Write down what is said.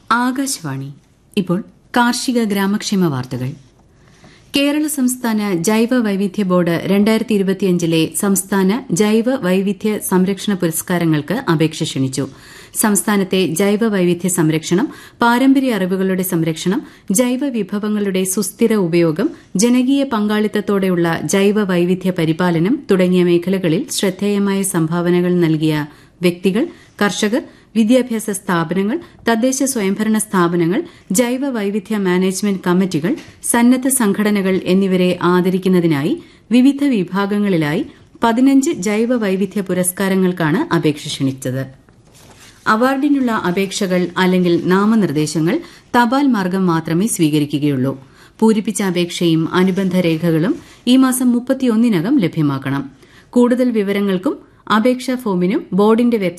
ആകാശവാണി ഇപ്പോൾ കാർഷിക ഗ്രാമക്ഷേമ വാർത്തകൾ കേരള സംസ്ഥാന ജൈവ വൈവിധ്യ ബോർഡ് രണ്ടായിരത്തി ഇരുപത്തിയഞ്ചിലെ സംസ്ഥാന ജൈവ വൈവിധ്യ സംരക്ഷണ പുരസ്കാരങ്ങൾക്ക് അപേക്ഷ ക്ഷണിച്ചു സംസ്ഥാനത്തെ ജൈവ വൈവിധ്യ സംരക്ഷണം പാരമ്പര്യ അറിവുകളുടെ സംരക്ഷണം ജൈവ വിഭവങ്ങളുടെ സുസ്ഥിര ഉപയോഗം ജനകീയ പങ്കാളിത്തത്തോടെയുള്ള ജൈവ വൈവിധ്യ പരിപാലനം തുടങ്ങിയ മേഖലകളിൽ ശ്രദ്ധേയമായ സംഭാവനകൾ നൽകിയ വ്യക്തികൾ കർഷകർ വിദ്യാഭ്യാസ സ്ഥാപനങ്ങൾ തദ്ദേശ സ്വയംഭരണ സ്ഥാപനങ്ങൾ ജൈവ വൈവിധ്യ മാനേജ്മെന്റ് കമ്മിറ്റികൾ സന്നദ്ധ സംഘടനകൾ എന്നിവരെ ആദരിക്കുന്നതിനായി വിവിധ വിഭാഗങ്ങളിലായി പതിനഞ്ച് ജൈവ വൈവിധ്യ പുരസ്കാരങ്ങൾക്കാണ് അപേക്ഷ ക്ഷണിച്ചത് അവാർഡിനുള്ള അപേക്ഷകൾ അല്ലെങ്കിൽ നാമനിർദ്ദേശങ്ങൾ തപാൽ മാർഗം മാത്രമേ സ്വീകരിക്കുകയുള്ളൂ പൂരിപ്പിച്ച അപേക്ഷയും അനുബന്ധ രേഖകളും ഈ മാസം മുപ്പത്തിയൊന്നിനകം ലഭ്യമാക്കണം കൂടുതൽ വിവരങ്ങൾക്കും അപേക്ഷാ ഫോമിനും ബോർഡിന്റെ വെബ്സൈറ്റ്